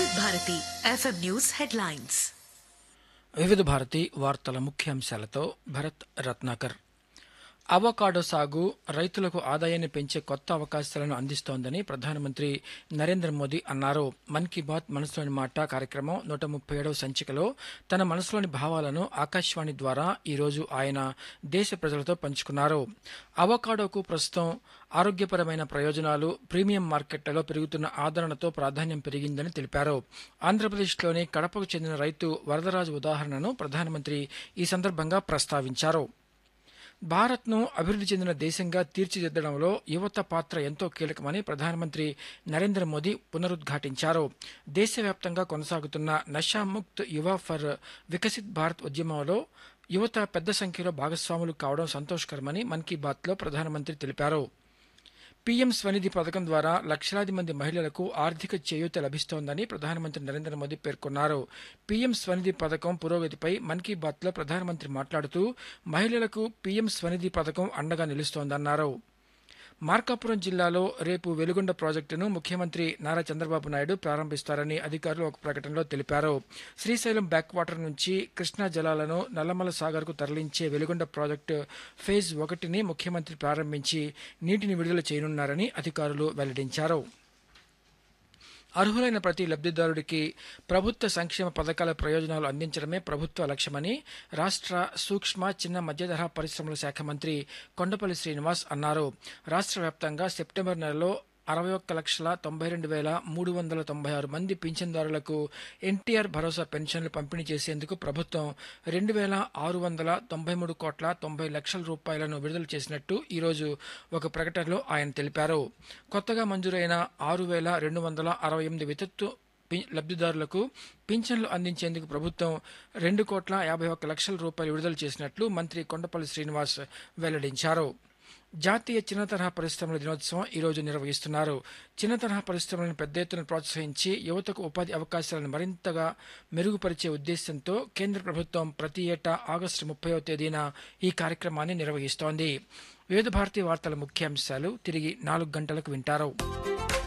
వివిధ Bharati FM news headlines వివిధ భారతి వార్తల ముఖ్యాంశాలతో భరత్ రత్నాకర్ అవకాడో సాగు రైతులకు ఆదాయాన్ని పెంచే కొత్త అవకాశాలను అందిస్తోందని ప్రధానమంత్రి నరేంద్ర మోదీ అన్నారు మన్ కీ బాత్ మనసులోని మాట కార్యక్రమం నూట ముప్పై ఏడవ సంచికలో తన మనసులోని భావాలను ఆకాశవాణి ద్వారా ఈరోజు ఆయన దేశ ప్రజలతో పంచుకున్నారు అవకాడోకు ప్రస్తుతం ఆరోగ్యపరమైన ప్రయోజనాలు ప్రీమియం మార్కెట్లలో పెరుగుతున్న ఆదరణతో ప్రాధాన్యం పెరిగిందని తెలిపారు ఆంధ్రప్రదేశ్లోని కడపకు చెందిన రైతు వరదరాజు ఉదాహరణను ప్రధానమంత్రి ఈ సందర్భంగా ప్రస్తావించారు భారత్ను అభివృద్ధి చెందిన దేశంగా తీర్చిదిద్దడంలో యువత పాత్ర ఎంతో కీలకమని ప్రధానమంత్రి నరేంద్ర మోదీ పునరుద్ఘాటించారు దేశవ్యాప్తంగా కొనసాగుతున్న నషాముక్త్ యువ ఫర్ వికసిత్ భారత్ ఉద్యమంలో యువత పెద్ద సంఖ్యలో భాగస్వాములు కావడం సంతోషకరమని మన్ కీ బాత్లో ప్రధానమంత్రి తెలిపారు పీఎం స్వనిధి పథకం ద్వారా లక్షలాది మంది మహిళలకు ఆర్థిక చేయూత లభిస్తోందని ప్రధానమంత్రి నరేంద్ర మోదీ పేర్కొన్నారు పీఎం స్వనిధి పథకం పురోగతిపై మన్ కీ బాత్లో ప్రధానమంత్రి మాట్లాడుతూ మహిళలకు పీఎం స్వనిధి పథకం అండగా నిలుస్తోందన్నారు మార్కాపురం జిల్లాలో రేపు వెలుగొండ ప్రాజెక్టును ముఖ్యమంత్రి నారా చంద్రబాబు నాయుడు ప్రారంభిస్తారని అధికారులు ఒక ప్రకటనలో తెలిపారు శ్రీశైలం బ్యాక్ వాటర్ నుంచి కృష్ణా జలాలను నల్లమల సాగర్కు తరలించే వెలుగొండ ప్రాజెక్టు ఫేజ్ ఒకటిని ముఖ్యమంత్రి ప్రారంభించి నీటిని విడుదల చేయనున్నారని అధికారులు వెల్లడించారు అర్హులైన ప్రతి లబ్ధిదారుడికి ప్రభుత్వ సంక్షేమ పథకాల ప్రయోజనాలు అందించడమే ప్రభుత్వ లక్ష్యమని రాష్ట్ర సూక్ష్మ చిన్న మధ్యతరహా పరిశ్రమల శాఖ మంత్రి కొండపల్లి శ్రీనివాస్ అన్నారు రాష్ట్ర వ్యాప్తంగా సెప్టెంబర్ నెలలో అరవై ఒక్క లక్షల తొంభై రెండు వేల మూడు వందల తొంభై ఆరు మంది పింఛన్దారులకు ఎన్టీఆర్ భరోసా పెన్షన్లు పంపిణీ చేసేందుకు ప్రభుత్వం రెండు వేల ఆరు వందల తొంభై మూడు కోట్ల తొంభై లక్షల రూపాయలను విడుదల చేసినట్టు ఈరోజు ఒక ప్రకటనలో ఆయన తెలిపారు కొత్తగా మంజూరైన ఆరు వేల రెండు వందల అరవై ఎనిమిది విద్యుత్తు పి- లబ్ధిదారులకు పింఛన్లు అందించేందుకు ప్రభుత్వం రెండు కోట్ల యాభై ఒక్క లక్షల రూపాయలు విడుదల చేసినట్లు మంత్రి కొండపల్లి శ్రీనివాస్ వెల్లడించారు జాతీయ చిన్న తరహా పరిశ్రమల దినోత్సవం ఈ రోజు నిర్వహిస్తున్నారు చిన్న తరహా పరిశ్రమలను పెద్ద ఎత్తున ప్రోత్సహించి యువతకు ఉపాధి అవకాశాలను మరింతగా మెరుగుపరిచే ఉద్దేశంతో కేంద్ర ప్రభుత్వం ప్రతి ఏటా ఆగస్టు ముప్పైవ తేదీన ఈ కార్యక్రమాన్ని నిర్వహిస్తోంది వివిధ భారతీయ వార్తల ముఖ్యాంశాలు తిరిగి నాలుగు గంటలకు వింటారు